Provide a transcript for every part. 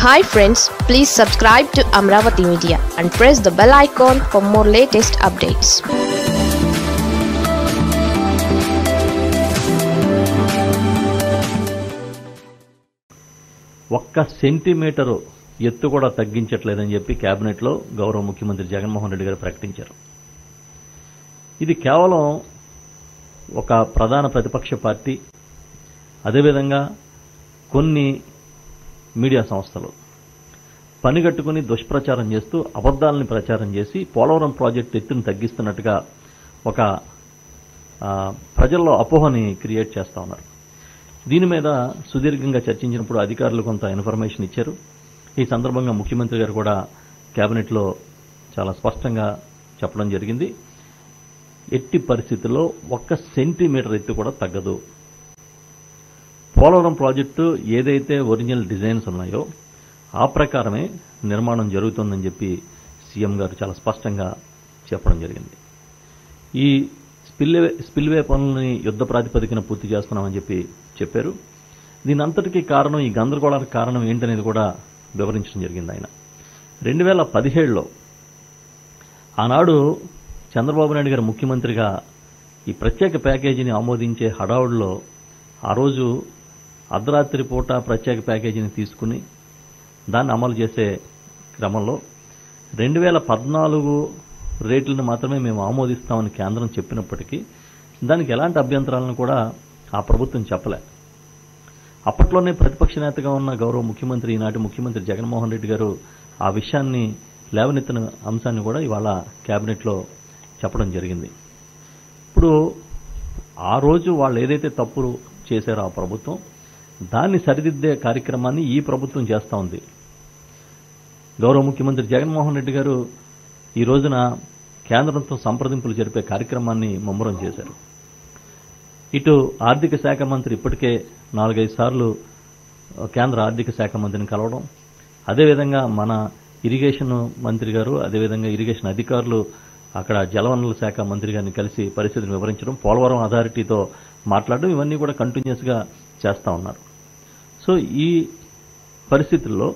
hi friends please subscribe to Amaravati media and press the bell icon for more latest updates ఒక్క centimetre ఎత్తు కూడా తగ్గించట్లేదని చెప్పి కేబినెట్లో గౌరవ ముఖ్యమంత్రి జగన్మోహన్ రెడ్డి గారు ప్రకటించారు ఇది కేవలం ఒక ప్రధాన ప్రతిపక్ష పార్టీ అదేవిధంగా కొన్ని మీడియా సంస్థలు పనిగట్టుకుని దుష్ప్రచారం చేస్తూ అబద్ధాలని ప్రచారం చేసి పోలవరం ప్రాజెక్టు ఎత్తును తగ్గిస్తున్నట్టుగా ఒక ఆ, ప్రజల్లో అపోహని క్రియేట్ చేస్తా ఉన్నారు దీని మీద సుదీర్ఘంగా చర్చించినప్పుడు అధికారులు కొంత ఇన్ఫర్మేషన్ ఇచ్చారు ఈ సందర్భంగా ముఖ్యమంత్రి గారు కూడా కేబినెట్లో చాలా స్పష్టంగా చెప్పడం జరిగింది ఎట్టి పరిస్థితుల్లో ఒక్క సెంటీమీటర్ ఎత్తు కూడా తగ్గదు పోలవరం ప్రాజెక్టు ఏదైతే ఒరిజినల్ డిజైన్స్ ఉన్నాయో ఆ ప్రకారమే నిర్మాణం జరుగుతుందని చెప్పి సీఎం గారు చాలా స్పష్టంగా చెప్పడం జరిగింది ఈ స్పిల్వే స్పిల్వే పనులని యుద్ధ ప్రాతిపదికన పూర్తి చేస్తున్నామని చెప్పి చెప్పారు దీని అంతటికీ కారణం ఈ గందరగోళానికి కారణం ఏంటనేది కూడా వివరించడం జరిగింది ఆయన రెండు వేల పదిహేడులో ఆనాడు చంద్రబాబు నాయుడు గారు ముఖ్యమంత్రిగా ఈ ప్రత్యేక ప్యాకేజీని ఆమోదించే హడావుడిలో ఆ రోజు అర్ధరాత్రి పూట ప్రత్యేక ప్యాకేజీని తీసుకుని దాన్ని అమలు చేసే క్రమంలో రెండు వేల పద్నాలుగు రేట్లను మాత్రమే మేము ఆమోదిస్తామని కేంద్రం చెప్పినప్పటికీ దానికి ఎలాంటి అభ్యంతరాలను కూడా ఆ ప్రభుత్వం చెప్పలే అప్పట్లోనే ప్రతిపక్ష నేతగా ఉన్న గౌరవ ముఖ్యమంత్రి ఈనాటి ముఖ్యమంత్రి జగన్మోహన్ రెడ్డి గారు ఆ విషయాన్ని లేవనెత్తిన అంశాన్ని కూడా ఇవాళ కేబినెట్లో చెప్పడం జరిగింది ఇప్పుడు ఆ రోజు వాళ్ళు ఏదైతే తప్పులు చేశారో ఆ ప్రభుత్వం దాన్ని సరిదిద్దే కార్యక్రమాన్ని ఈ ప్రభుత్వం చేస్తూ ఉంది గౌరవ ముఖ్యమంత్రి జగన్మోహన్ రెడ్డి గారు ఈ రోజున కేంద్రంతో సంప్రదింపులు జరిపే కార్యక్రమాన్ని ముమ్మరం చేశారు ఇటు ఆర్థిక శాఖ మంత్రి ఇప్పటికే నాలుగైదు సార్లు కేంద్ర ఆర్థిక శాఖ మంత్రిని కలవడం అదేవిధంగా మన ఇరిగేషన్ మంత్రి గారు అదేవిధంగా ఇరిగేషన్ అధికారులు అక్కడ జలవనరుల శాఖ మంత్రి గారిని కలిసి పరిస్థితిని వివరించడం పోలవరం అథారిటీతో మాట్లాడడం ఇవన్నీ కూడా కంటిన్యూస్గా చేస్తూ ఉన్నారు సో ఈ పరిస్థితుల్లో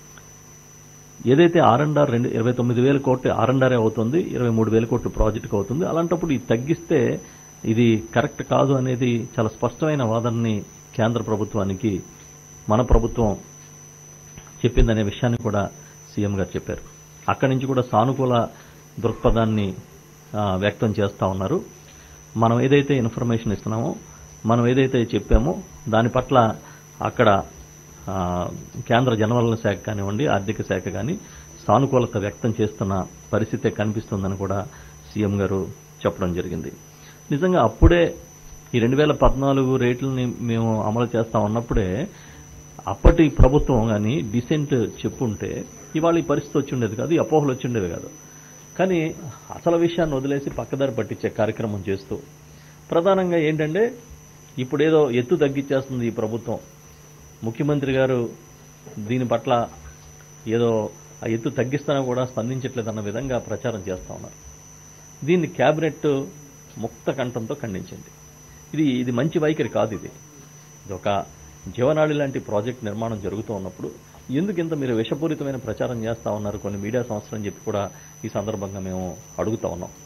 ఏదైతే ఆర్ అండ్ ఆర్ రెండు ఇరవై తొమ్మిది వేల కోట్లు ఆర్ అండ్ ఆర్ఏ అవుతుంది ఇరవై మూడు వేల కోట్లు ప్రాజెక్టుకు అవుతుంది అలాంటప్పుడు ఇది తగ్గిస్తే ఇది కరెక్ట్ కాదు అనేది చాలా స్పష్టమైన వాదనని కేంద్ర ప్రభుత్వానికి మన ప్రభుత్వం చెప్పిందనే విషయాన్ని కూడా సీఎం గారు చెప్పారు అక్కడి నుంచి కూడా సానుకూల దృక్పథాన్ని ఆ, వ్యక్తం చేస్తూ ఉన్నారు మనం ఏదైతే ఇన్ఫర్మేషన్ ఇస్తున్నామో మనం ఏదైతే చెప్పామో దాని పట్ల అక్కడ ఆ, కేంద్ర జనవనరుల శాఖ కానివ్వండి ఆర్థిక శాఖ కానీ సానుకూలత వ్యక్తం చేస్తున్న పరిస్థితే కనిపిస్తుందని కూడా సీఎం గారు చెప్పడం జరిగింది నిజంగా అప్పుడే ఈ రెండు వేల పద్నాలుగు రేట్లని మేము అమలు చేస్తా ఉన్నప్పుడే అప్పటి ప్రభుత్వం కానీ డిసెంట్ చెప్పుంటే ఇవాళ ఈ పరిస్థితి వచ్చి ఉండేది కాదు ఈ అపోహలు వచ్చి ఉండేవి కాదు కానీ అసలు విషయాన్ని వదిలేసి పక్కదారి పట్టించే కార్యక్రమం చేస్తూ ప్రధానంగా ఏంటంటే ఇప్పుడేదో ఎత్తు తగ్గించేస్తుంది ఈ ప్రభుత్వం ముఖ్యమంత్రి గారు దీని పట్ల ఏదో ఆ ఎత్తు తగ్గిస్తానా కూడా స్పందించట్లేదన్న విధంగా ప్రచారం చేస్తా ఉన్నారు దీన్ని కేబినెట్ ముక్త కంఠంతో ఖండించింది ఇది ఇది మంచి వైఖరి కాదు ఇది ఇది ఒక జీవనాడి లాంటి ప్రాజెక్ట్ నిర్మాణం జరుగుతూ ఉన్నప్పుడు ఎందుకు ఇంత మీరు విషపూరితమైన ప్రచారం చేస్తా ఉన్నారు కొన్ని మీడియా సంస్థలు అని చెప్పి కూడా ఈ సందర్భంగా మేము అడుగుతా ఉన్నాం